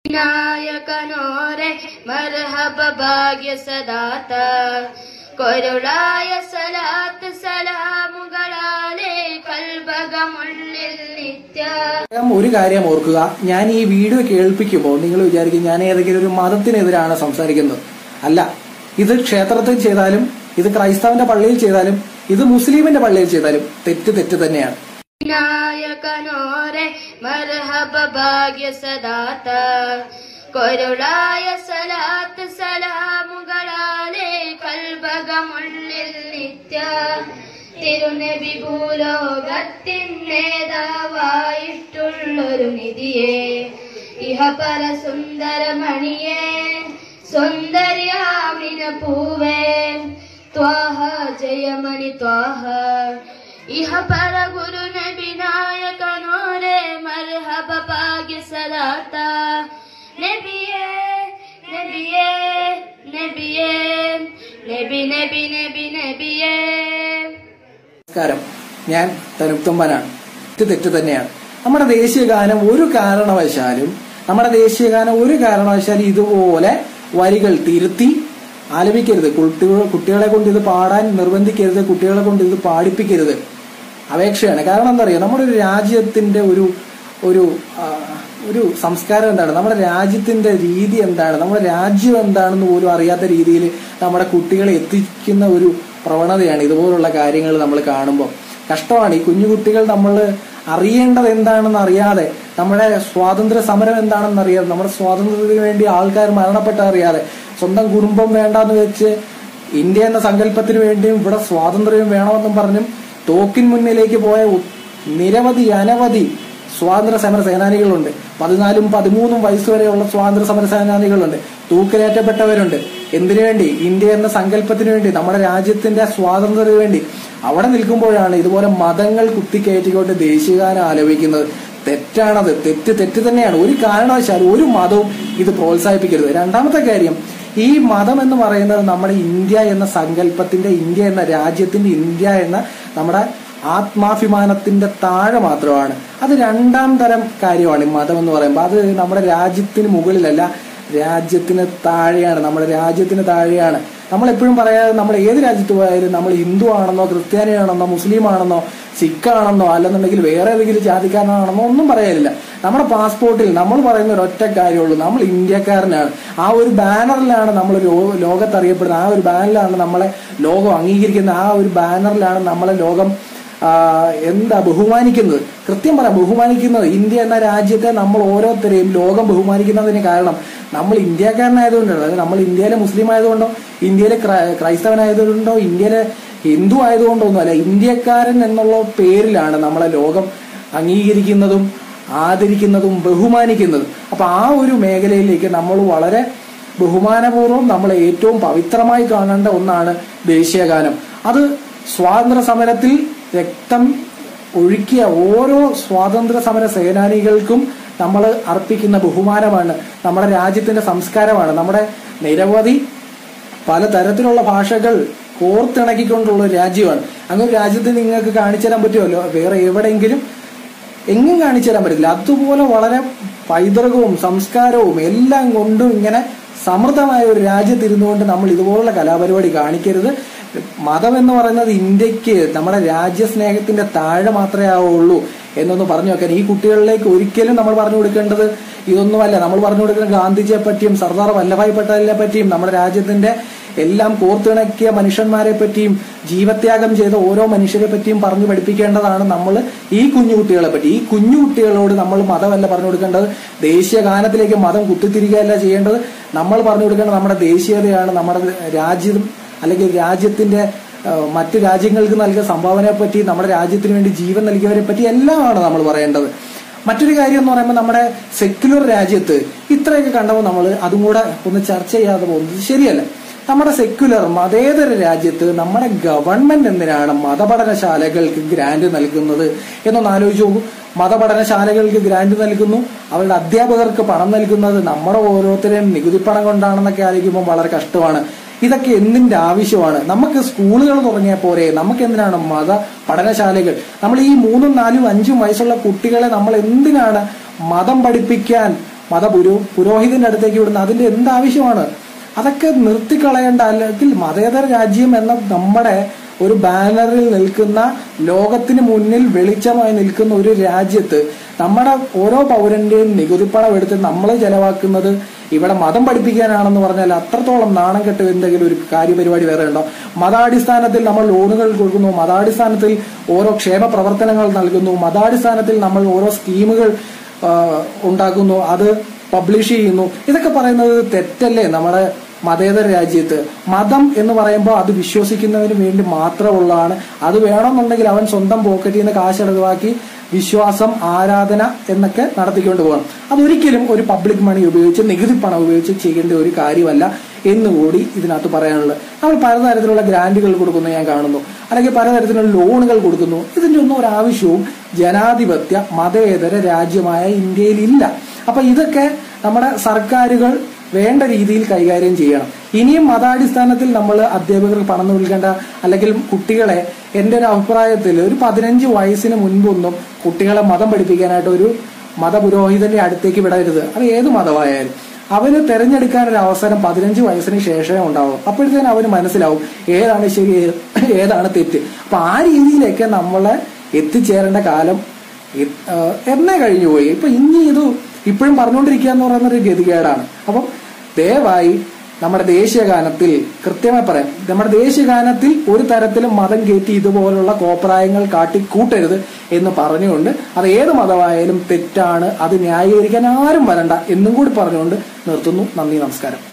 നായകനോരെ മർഹബ ഭാഗ്യ സദാത്ത കൊരുളായ സലാത്ത് സലാമുകളാലെ കൽബകമുള്ളിൽ നിത്യ ഞാൻ ഒരു കാര്യം ഓർക്കുക ഞാൻ ഈ വീഡിയോ കേൾപ്പിക്കുമ്പോൾ നിങ്ങൾ വിചാരിക്കും ഞാൻ ഏതെങ്കിലും ഒരു മതത്തിനെതിരാണ് സംസാരിക്കുന്നത് അല്ല ഇത് ക്ഷേത്രത്തിൽ ചെയ്താലും ഇത് ക്രൈസ്തവന്റെ പള്ളിയിൽ ചെയ്താലും ഇത് മുസ്ലിമിന്റെ പള്ളിയിൽ ചെയ്താലും തെറ്റ് തെറ്റ് തന്നെയാണ് നായകനോരെ മർഹബ ഭാഗ്യ സദാത്ത കൊരുളായ സലാത്ത് സലാമുകളാലെ കൽബകമുള്ളിൽ നിത്യ തിരുനബി ഭൂലോകത്തിൻ നേതാവായിട്ടുള്ളൊരു നിധിയെ ഇഹപര സുന്ദരമണിയെ സുന്ദര്യാമിന പൂവേ ത്വാഹ ജയമണി ത്വാഹ ഇഹ പര ഗുരു നബി നായകനോരെ മർഹബ ഭാഗ്യ സലാത്ത നബിയേ നബിയേ നബിയേ നബി നബി നബി നബിയേ നമസ്കാരം ഞാൻ തനുപ്തമ്പനാണ് തെറ്റ് തെറ്റ് തന്നെയാണ് നമ്മുടെ ദേശീയ ഗാനം ഒരു കാരണവശാലും നമ്മുടെ ദേശീയ ഗാനം ഒരു കാരണവശാലും ഇതുപോലെ വരികൾ തിരുത്തി ആലപിക്കരുത് കുട്ടികൾ കുട്ടികളെ കൊണ്ട് ഇത് പാടാൻ നിർബന്ധിക്കരുത് കുട്ടികളെ കൊണ്ട് ഇത് പാടിപ്പിക്കരുത് അപേക്ഷയാണ് കാരണം എന്താ പറയുക നമ്മുടെ ഒരു രാജ്യത്തിന്റെ ഒരു ഒരു ആ, ഒരു സംസ്കാരം എന്താണ് നമ്മുടെ രാജ്യത്തിന്റെ രീതി എന്താണ് നമ്മുടെ രാജ്യം എന്താണെന്ന് പോലും അറിയാത്ത രീതിയിൽ നമ്മുടെ കുട്ടികളെ എത്തിക്കുന്ന ഒരു പ്രവണതയാണ് ഇതുപോലുള്ള കാര്യങ്ങൾ നമ്മൾ കാണുമ്പോൾ കഷ്ടമാണ് ഈ കുഞ്ഞു കുട്ടികൾ നമ്മൾ അറിയേണ്ടത് എന്താണെന്ന് അറിയാതെ നമ്മുടെ സ്വാതന്ത്ര്യ സമരം എന്താണെന്ന് അറിയാതെ നമ്മുടെ സ്വാതന്ത്ര്യത്തിന് വേണ്ടി ആൾക്കാർ മരണപ്പെട്ട അറിയാതെ സ്വന്തം കുടുംബം വേണ്ടാന്ന് വെച്ച് ഇന്ത്യ എന്ന സങ്കല്പത്തിന് വേണ്ടിയും ഇവിടെ സ്വാതന്ത്ര്യം വേണമെന്നും പറഞ്ഞും തോക്കിൻ മുന്നിലേക്ക് പോയ ഉ- നിരവധി അനവധി സ്വാതന്ത്ര്യ സമര സേനാനികളുണ്ട് പതിനാലും പതിമൂന്നും വയസ്സ് വരെയുള്ള സ്വാതന്ത്ര്യ സമര സേനാനികളുണ്ട് തൂക്കിലേറ്റപ്പെട്ടവരുണ്ട് എന്തിനു വേണ്ടി ഇന്ത്യ എന്ന സങ്കല്പത്തിന് വേണ്ടി നമ്മുടെ രാജ്യത്തിന്റെ സ്വാതന്ത്ര്യത്തിന് വേണ്ടി അവിടെ നിൽക്കുമ്പോഴാണ് ഇതുപോലെ മതങ്ങൾ കുത്തിക്കയറ്റിക്കൊണ്ട് ദേശീയഗാനം ആലോചിക്കുന്നത് തെറ്റാണത് തെറ്റ് തെറ്റ് തന്നെയാണ് ഒരു കാരണവശാലും ഒരു മതവും ഇത് പ്രോത്സാഹിപ്പിക്കരുത് രണ്ടാമത്തെ കാര്യം ഈ മതം എന്ന് പറയുന്നത് നമ്മുടെ ഇന്ത്യ എന്ന സങ്കല്പത്തിന്റെ ഇന്ത്യ എന്ന രാജ്യത്തിന്റെ ഇന്ത്യ എന്ന നമ്മുടെ ആത്മാഭിമാനത്തിന്റെ താഴെ മാത്രമാണ് അത് രണ്ടാം തരം കാര്യമാണ് ഈ മതം എന്ന് പറയുമ്പോൾ അത് നമ്മുടെ രാജ്യത്തിന് മുകളിലല്ല രാജ്യത്തിന് താഴെയാണ് നമ്മുടെ രാജ്യത്തിന് താഴെയാണ് നമ്മൾ എപ്പോഴും പറയാതെ നമ്മൾ ഏത് രാജ്യത്ത് പോയാലും നമ്മൾ ഹിന്ദു ആണെന്നോ ക്രിസ്ത്യാനിയാണെന്നോ മുസ്ലിം ആണെന്നോ സിഖ് ആണെന്നോ അല്ലെന്നുണ്ടെങ്കിൽ വേറെ ഏതെങ്കിലും ജാതിക്കാരനാണെന്നോ ഒന്നും പറയാനില്ല നമ്മുടെ പാസ്പോർട്ടിൽ നമ്മൾ പറയുന്ന ഒരൊറ്റ കാര്യമുള്ളൂ നമ്മൾ ഇന്ത്യക്കാരനാണ് ആ ഒരു ബാനറിലാണ് നമ്മൾ ലോ- ലോകത്ത് അറിയപ്പെടുന്നത് ആ ഒരു ബാനറിലാണ് നമ്മളെ ലോകം അംഗീകരിക്കുന്ന ആ ഒരു ബാനറിലാണ് നമ്മളെ ലോകം ആ, എന്താ ബഹുമാനിക്കുന്നത് കൃത്യം പറയാം ബഹുമാനിക്കുന്നത് ഇന്ത്യ എന്ന രാജ്യത്തെ നമ്മൾ ഓരോരുത്തരെയും ലോകം ബഹുമാനിക്കുന്നതിന് കാരണം നമ്മൾ ഇന്ത്യക്കാരനായതുകൊണ്ടാണ് അതായത് നമ്മൾ ഇന്ത്യയിലെ മുസ്ലിം ആയതുകൊണ്ടോ ഇന്ത്യയിലെ ക്രൈ- ക്രൈസ്തവനായതുകൊണ്ടോ ഇന്ത്യയിലെ ഹിന്ദു ആയതുകൊണ്ടോ ഒന്നുമല്ല ഇന്ത്യക്കാരൻ എന്നുള്ള പേരിലാണ് നമ്മളെ ലോകം അംഗീകരിക്കുന്നതും ആദരിക്കുന്നതും ബഹുമാനിക്കുന്നതും അപ്പൊ ആ ഒരു മേഖലയിലേക്ക് നമ്മൾ വളരെ ബഹുമാനപൂർവ്വം നമ്മൾ ഏറ്റവും പവിത്രമായി കാണേണ്ട ഒന്നാണ് ദേശീയഗാനം അത് സ്വാതന്ത്ര്യ സമരത്തിൽ രക്തം ഒഴുക്കിയ ഓരോ സ്വാതന്ത്ര്യ സമര സേനാനികൾക്കും നമ്മൾ അർപ്പിക്കുന്ന ബഹുമാനമാണ് നമ്മുടെ രാജ്യത്തിന്റെ സംസ്കാരമാണ് നമ്മുടെ നിരവധി പലതരത്തിലുള്ള ഭാഷകൾ കോർത്തിണക്കിക്കൊണ്ടുള്ള ഒരു രാജ്യമാണ് അങ്ങനെ ഒരു രാജ്യത്ത് നിങ്ങൾക്ക് കാണിച്ചു തരാൻ പറ്റുമല്ലോ വേറെ എവിടെയെങ്കിലും എങ്ങും കാണിച്ചു തരാൻ പറ്റില്ല അതുപോലെ വളരെ പൈതൃകവും സംസ്കാരവും എല്ലാം കൊണ്ടും ഇങ്ങനെ സമൃദ്ധമായ ഒരു രാജ്യത്തിരുന്നുകൊണ്ട് നമ്മൾ ഇതുപോലുള്ള കലാപരിപാടി കാണിക്കരുത് മതം എന്ന് പറയുന്നത് ഇന്ത്യക്ക് നമ്മുടെ രാജ്യസ്നേഹത്തിന്റെ താഴെ മാത്രമേ ആവുള്ളൂ എന്നൊന്ന് പറഞ്ഞു വെക്കാൻ ഈ കുട്ടികളിലേക്ക് ഒരിക്കലും നമ്മൾ പറഞ്ഞു കൊടുക്കേണ്ടത് ഇതൊന്നുമല്ല നമ്മൾ പറഞ്ഞു കൊടുക്കുന്ന ഗാന്ധിജിയെ പറ്റിയും സർദാർ വല്ലഭായ് പട്ടേലിനെ പറ്റിയും നമ്മുടെ രാജ്യത്തിന്റെ എല്ലാം കോർത്തിണക്കിയ മനുഷ്യന്മാരെ പറ്റിയും ജീവത്യാഗം ചെയ്ത ഓരോ മനുഷ്യരെ പറ്റിയും പറഞ്ഞു പഠിപ്പിക്കേണ്ടതാണ് നമ്മൾ ഈ കുഞ്ഞു കുട്ടികളെ പറ്റി ഈ കുഞ്ഞു കുട്ടികളോട് നമ്മൾ മതമല്ല പറഞ്ഞു കൊടുക്കേണ്ടത് ദേശീയ ഗാനത്തിലേക്ക് മതം കുത്തിത്തിരിക്കുകയല്ല ചെയ്യേണ്ടത് നമ്മൾ പറഞ്ഞു കൊടുക്കേണ്ടത് നമ്മുടെ ദേശീയതയാണ് നമ്മുടെ രാജ്യം അല്ലെങ്കിൽ രാജ്യത്തിന്റെ ആ, മറ്റ് രാജ്യങ്ങൾക്ക് നൽകിയ സംഭാവനയെ പറ്റി നമ്മുടെ രാജ്യത്തിന് വേണ്ടി ജീവൻ നൽകിയവരെ പറ്റി എല്ലാമാണ് നമ്മൾ പറയേണ്ടത് മറ്റൊരു കാര്യം എന്ന് പറയുമ്പോൾ നമ്മുടെ സെക്യുലർ രാജ്യത്ത് ഇത്രയൊക്കെ കണ്ടപ്പോൾ നമ്മൾ അതും കൂടെ ഒന്ന് ചർച്ച ചെയ്യാതെ പോകുന്നത് ശരിയല്ല നമ്മുടെ സെക്യുലർ മതേതര രാജ്യത്ത് നമ്മുടെ ഗവൺമെന്റ് എന്തിനാണ് മതപഠനശാലകൾക്ക് ഗ്രാന്റ് നൽകുന്നത് എന്നൊന്ന് ആലോചിച്ച് നോക്കൂ മതപഠനശാലകൾക്ക് ഗ്രാന്റ് നൽകുന്നു അവരുടെ അധ്യാപകർക്ക് പണം നൽകുന്നത് നമ്മുടെ ഓരോരുത്തരെയും നികുതി പണം കൊണ്ടാണെന്നൊക്കെ ആലോചിക്കുമ്പോൾ വളരെ കഷ്ടമാണ് ഇതൊക്കെ എന്തിന്റെ ആവശ്യമാണ് നമുക്ക് സ്കൂളുകൾ തുടങ്ങിയാൽ പോരെ നമുക്ക് എന്തിനാണ് മത പഠനശാലകൾ നമ്മൾ ഈ മൂന്നും നാലും അഞ്ചും വയസ്സുള്ള കുട്ടികളെ നമ്മൾ എന്തിനാണ് മതം പഠിപ്പിക്കാൻ മത പുരോ പുരോഹിതന്റെ അടുത്തേക്ക് വിടുന്നത് അതിന്റെ എന്ത് ആവശ്യമാണ് അതൊക്കെ നിർത്തിക്കളയേണ്ട അല്ലെങ്കിൽ മതേതര രാജ്യം എന്ന നമ്മുടെ ഒരു ബാനറിൽ നിൽക്കുന്ന ലോകത്തിന് മുന്നിൽ വെളിച്ചമായി നിൽക്കുന്ന ഒരു രാജ്യത്ത് നമ്മുടെ ഓരോ പൗരന്റെയും നികുതിപ്പണം എടുത്ത് നമ്മൾ ചെലവാക്കുന്നത് ഇവിടെ മതം പഠിപ്പിക്കാനാണെന്ന് പറഞ്ഞാൽ അത്രത്തോളം നാണം കെട്ട് എന്തെങ്കിലും ഒരു കാര്യപരിപാടി വേറെ ഉണ്ടോ മതാടിസ്ഥാനത്തിൽ നമ്മൾ ലോണുകൾ കൊടുക്കുന്നു മതാടിസ്ഥാനത്തിൽ ഓരോ ക്ഷേമ പ്രവർത്തനങ്ങൾ നൽകുന്നു മതാടിസ്ഥാനത്തിൽ നമ്മൾ ഓരോ സ്കീമുകൾ ആ, ഉണ്ടാക്കുന്നു അത് പബ്ലിഷ് ചെയ്യുന്നു ഇതൊക്കെ പറയുന്നത് തെറ്റല്ലേ നമ്മുടെ മതേതര രാജ്യത്ത് മതം എന്ന് പറയുമ്പോൾ അത് വിശ്വസിക്കുന്നതിന് വേണ്ടി മാത്രമുള്ളതാണ് അത് വേണമെന്നുണ്ടെങ്കിൽ അവൻ സ്വന്തം പോക്കറ്റിൽ നിന്ന് കാശെടുവാക്കി വിശ്വാസം ആരാധന എന്നൊക്കെ നടത്തിക്കൊണ്ട് പോകണം അതൊരിക്കലും ഒരു പബ്ലിക് മണി ഉപയോഗിച്ച് നികുതി പണം ഉപയോഗിച്ച് ചെയ്യേണ്ട ഒരു കാര്യമല്ല എന്നുകൂടി ഇതിനകത്ത് പറയാനുള്ളത് നമ്മൾ പലതരത്തിലുള്ള ഗ്രാന്റുകൾ കൊടുക്കുന്നു ഞാൻ കാണുന്നു അല്ലെങ്കിൽ പലതരത്തിലുള്ള ലോണുകൾ കൊടുക്കുന്നു ഇതിന്റെ ഒന്നും ഒരു ആവശ്യവും ജനാധിപത്യ മതേതര രാജ്യമായ ഇന്ത്യയിൽ ഇല്ല അപ്പൊ ഇതൊക്കെ നമ്മുടെ സർക്കാരുകൾ വേണ്ട രീതിയിൽ കൈകാര്യം ചെയ്യണം ഇനിയും മതാടിസ്ഥാനത്തിൽ നമ്മൾ അധ്യാപകർക്ക് പണം നൽകേണ്ട അല്ലെങ്കിൽ കുട്ടികളെ എന്റെ ഒരു അഭിപ്രായത്തിൽ ഒരു പതിനഞ്ച് വയസ്സിന് മുൻപൊന്നും കുട്ടികളെ മതം പഠിപ്പിക്കാനായിട്ട് ഒരു മതപുരോഹിതന്റെ അടുത്തേക്ക് വിടരുത് അത് ഏത് മതമായാലും അവന് തെരഞ്ഞെടുക്കാൻ ഒരു അവസരം പതിനഞ്ച് വയസ്സിന് ശേഷമേ ഉണ്ടാവും അപ്പോഴത്തേനും അവന് മനസ്സിലാവും ഏതാണ് ശരി ഏ- ഏതാണ് തെറ്റ് അപ്പൊ ആ രീതിയിലേക്ക് നമ്മളെ എത്തിച്ചേരേണ്ട കാലം എ- ആ, എന്നേ കഴിഞ്ഞു പോയി ഇപ്പൊ ഇനി ഇത് ഇപ്പോഴും പറഞ്ഞുകൊണ്ടിരിക്കുക എന്ന് പറയുന്ന ഒരു ഗതികേടാണ് അപ്പം ദയവായി നമ്മുടെ ദേശീയഗാനത്തിൽ കൃത്യമായി പറയാം നമ്മുടെ ദേശീയഗാനത്തിൽ ഒരു തരത്തിലും മതം കയറ്റി ഇതുപോലുള്ള കോപ്രായങ്ങൾ കാട്ടിക്കൂട്ടരുത് എന്ന് പറഞ്ഞുകൊണ്ട് അത് ഏത് മതമായാലും തെറ്റാണ് അത് ന്യായീകരിക്കാൻ ആരും വരണ്ട എന്നും കൂടി പറഞ്ഞുകൊണ്ട് നിർത്തുന്നു നന്ദി നമസ്കാരം